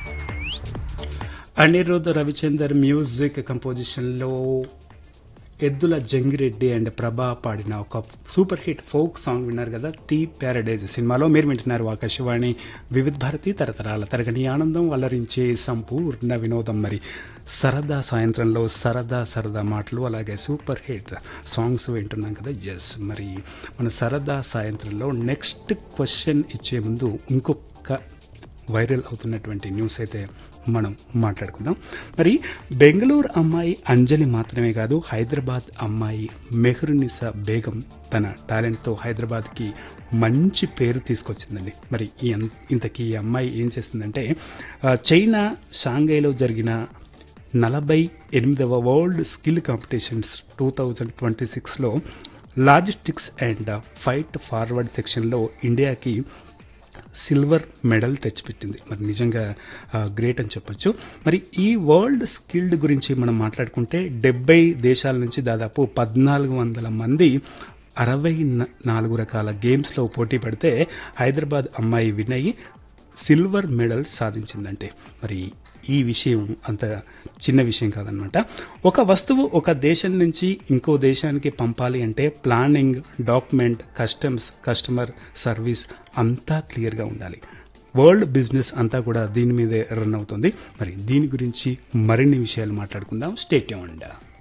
Anirudh Ravichander music కంపోజిషన్లో ఎద్దుల Jangireddy and ప్రభా పాడిన ఒక సూపర్ హిట్ ఫోక్ సాంగ్ విన్నారు కదా ది ప్యారడైజ్ సినిమాలో మీరు వింటున్నారు ఆకాశవాణి వివిధ భారతి తరతరాల తరగని ఆనందం వల్లరించే సంపూర్ణ వినోదం మరి సరదా సాయంత్రంలో సరదా సరదా మాటలు అలాగే సూపర్ హిట్ సాంగ్స్ వింటున్నాం కదా ఎస్ మరి మన సరదా సాయంత్రంలో నెక్స్ట్ క్వశ్చన్ ఇచ్చే ముందు ఇంకొక వైరల్ అవుతున్నటువంటి న్యూస్ అయితే మనం మాట్లాడుకుందాం మరి బెంగళూరు అమ్మాయి అంజలి మాత్రమే కాదు హైదరాబాద్ అమ్మాయి మెహరునిసా బేగం తన టాలెంట్తో హైదరాబాద్కి మంచి పేరు తీసుకొచ్చిందండి మరి ఈ అన్- ఇంతకీ ఈ అమ్మాయి ఏం చేస్తుందంటే ఆ, చైనా షాంఘైలో జరిగిన నలభై ఎనిమిదవ world skill competitions two thousand twenty సిక్స్లో లాజిస్టిక్స్ అండ్ ఫైట్ ఫార్వర్డ్ సెక్షన్లో ఇండియాకి సిల్వర్ మెడల్ తెచ్చిపెట్టింది మరి నిజంగా గ్రేట్ అని చెప్పొచ్చు మరి ఈ వరల్డ్ స్కిల్డ్ గురించి మనం మాట్లాడుకుంటే డెబ్బై దేశాల నుంచి దాదాపు పద్నాలుగు వందల మంది అరవై న- నాలుగు రకాల గేమ్స్లో పోటీ పడితే హైదరాబాద్ అమ్మాయి వినయ్ సిల్వర్ మెడల్ సాధించిందంటే మరి ఈ విషయం అంత చిన్న విషయం కాదనమాట ఒక వస్తువు ఒక దేశం నుంచి ఇంకో దేశానికి పంపాలి అంటే planning document customs customer service అంతా క్లియర్గా ఉండాలి వరల్డ్ బిజినెస్ అంతా కూడా దీని మీదే రన్ అవుతుంది మరి దీని గురించి మరిన్ని విషయాలు మాట్లాడుకుందాం స్టేట్ ఉండా